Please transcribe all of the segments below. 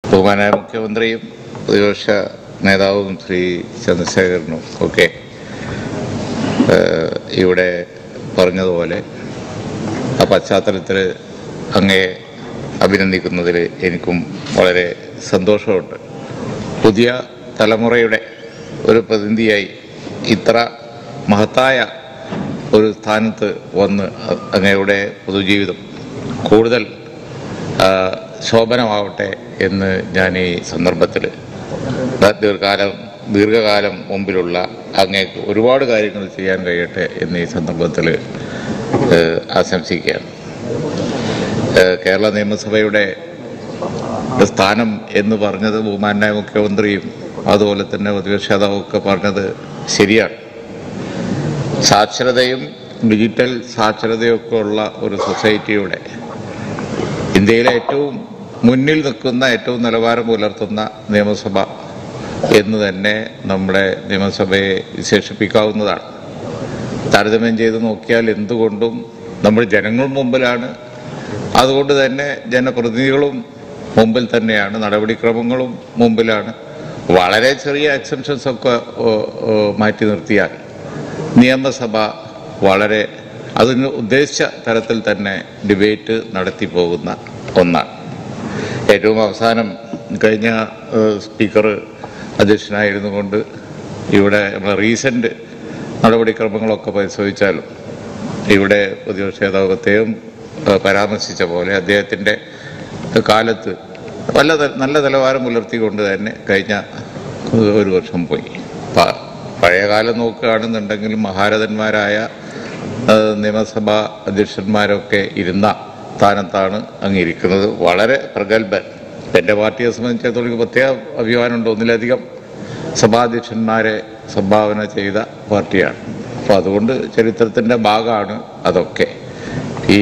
ബഹുമാനായ മുഖ്യമന്ത്രിയും പ്രതിപക്ഷ നേതാവും ശ്രീ ചന്ദ്രശേഖരനും ഒക്കെ ഏഹ്, ഇവിടെ പറഞ്ഞതുപോലെ ആ പശ്ചാത്തലത്തിൽ അങ്ങയെ അഭിനന്ദിക്കുന്നതിൽ എനിക്കും വളരെ സന്തോഷമുണ്ട് പുതിയ തലമുറയുടെ ഒരു പ്രതിനിധിയായി ഇത്ര മഹത്തായ ഒരു സ്ഥാനത്ത് വന്ന് അ- അങ്ങയുടെ പൊതുജീവിതം കൂടുതൽ ആ, ശോഭനമാവട്ടെ എന്ന് ഞാൻ ഈ സന്ദർഭത്തിൽ ദീർഘകാലം ദീർഘകാലം മുമ്പിലുള്ള അങ്ങേക്ക് ഒരുപാട് കാര്യങ്ങൾ ചെയ്യാൻ കഴിയട്ടെ എന്ന് ഈ സന്ദർഭത്തിൽ ഏഹ്, ആശംസിക്കുകയാണ് ഏഹ്, കേരള നിയമസഭയുടെ സ്ഥാനം എന്ന് പറഞ്ഞത് ബഹുമാനായ മുഖ്യമന്ത്രിയും അതുപോലെ തന്നെ പ്രതിപക്ഷ നേതാവും ഒക്കെ പറഞ്ഞത് ശരിയാണ് സാക്ഷരതയും ഡിജിറ്റൽ സാക്ഷരതയും ഒക്കെ ഉള്ള ഒരു സൊസൈറ്റിയുടെ ഇന്ത്യയിലെ ഏറ്റവും മുന്നിൽ നിൽക്കുന്ന ഏറ്റവും നിലവാരം പുലർത്തുന്ന നിയമസഭ എന്ന് തന്നെ നമ്മുടെ നിയമസഭയെ വിശേഷിപ്പിക്കാവുന്നതാണ് താരതമ്യം ചെയ്ത് നോക്കിയാൽ എന്തുകൊണ്ടും നമ്മൾ ജനങ്ങൾ മുമ്പിലാണ് അതുകൊണ്ട് തന്നെ ജനപ്രതിനിധികളും മുമ്പിൽ തന്നെയാണ് നടപടിക്രമങ്ങളും മുമ്പിലാണ് വളരെ ചെറിയ എക്സെപ്ഷൻസ് ഒക്കെ ഓ, ഓ, മാറ്റി നിർത്തിയാൽ നിയമസഭ വളരെ അതിന് ഉദ്ദേശിച്ച തരത്തിൽ തന്നെ ഡിബേറ്റ് നടത്തി പോകുന്ന ഒന്നാണ് ഏറ്റവും അവസാനം കഴിഞ്ഞ സ്പീക്കർ അധ്യക്ഷനായിരുന്നു കൊണ്ട് ഇവിടെ റീസെന്റ് നടപടിക്രമങ്ങളൊക്കെ പരിശോധിച്ചാലും ഇവിടെ പ്രതിപക്ഷ നേതാവ് പ്രത്യേകം ഏഹ്, പരാമർശിച്ച പോലെ അദ്ദേഹത്തിൻ്റെ കാലത്ത് നല്ല ത- നല്ല നിലവാരം പുലർത്തിക്കൊണ്ട് തന്നെ കഴിഞ്ഞ ഒരു വർഷം പോയി പ- പഴയ കാലം നോക്കുകയാണെന്നുണ്ടെങ്കിൽ മഹാരഥന്മാരായ ഏഹ്, നിയമസഭാ അധ്യക്ഷന്മാരൊക്കെ ഇരുന്ന സ്ഥാനത്താണ് അങ്ങിരിക്കുന്നത് വളരെ പ്രഗത്ഭൻ എൻ്റെ പാർട്ടിയെ സംബന്ധിച്ചിടത്തോളം എനിക്ക് പ്രത്യേക അഭിമാനമുണ്ട് ഒന്നിലധികം സഭാധ്യക്ഷന്മാരെ സംഭാവന ചെയ്ത പാർട്ടിയാണ് അപ്പോൾ അതുകൊണ്ട് ചരിത്രത്തിൻ്റെ ഭാഗമാണ് അതൊക്കെ ഈ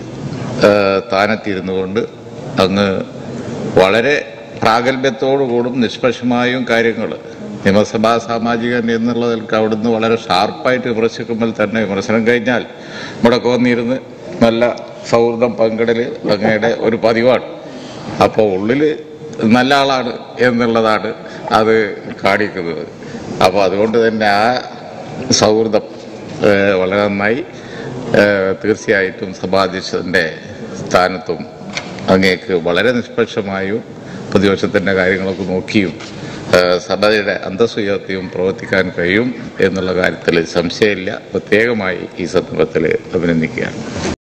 ഏഹ്, സ്ഥാനത്തിരുന്നു കൊണ്ട് അങ്ങ് വളരെ പ്രാഗൽഭ്യത്തോടുകൂടും നിഷ്പക്ഷമായും കാര്യങ്ങൾ നിയമസഭാ സാമാജികൻ എന്നുള്ളതിൽ അവിടുന്ന് വളരെ ഷാർപ്പായിട്ട് വിമർശിക്കുമ്പോൾ തന്നെ വിമർശനം കഴിഞ്ഞാൽ ഇവിടെയൊക്കെ വന്നിരുന്ന് നല്ല സൗഹൃദം പങ്കിടൽ അങ്ങയുടെ ഒരു പതിവാണ് അപ്പോൾ ഉള്ളിൽ നല്ല ആളാണ് എന്നുള്ളതാണ് അത് കാണിക്കുന്നത് അപ്പോൾ അതുകൊണ്ട് തന്നെ ആ സൗഹൃദം ഏഹ്, വളരെ നന്നായി ഏഹ്, തീർച്ചയായിട്ടും സഭാധ്യക്ഷൻ്റെ സ്ഥാനത്തും അങ്ങേക്ക് വളരെ നിഷ്പക്ഷമായും പ്രതിപക്ഷത്തിൻ്റെ കാര്യങ്ങളൊക്കെ നോക്കിയും ഏഹ്, സഭയുടെ അന്തസ്സുയർത്തിയും പ്രവർത്തിക്കാൻ കഴിയും എന്നുള്ള കാര്യത്തിൽ സംശയമില്ല പ്രത്യേകമായി ഈ സന്ദർഭത്തിൽ അഭിനന്ദിക്കുകയാണ്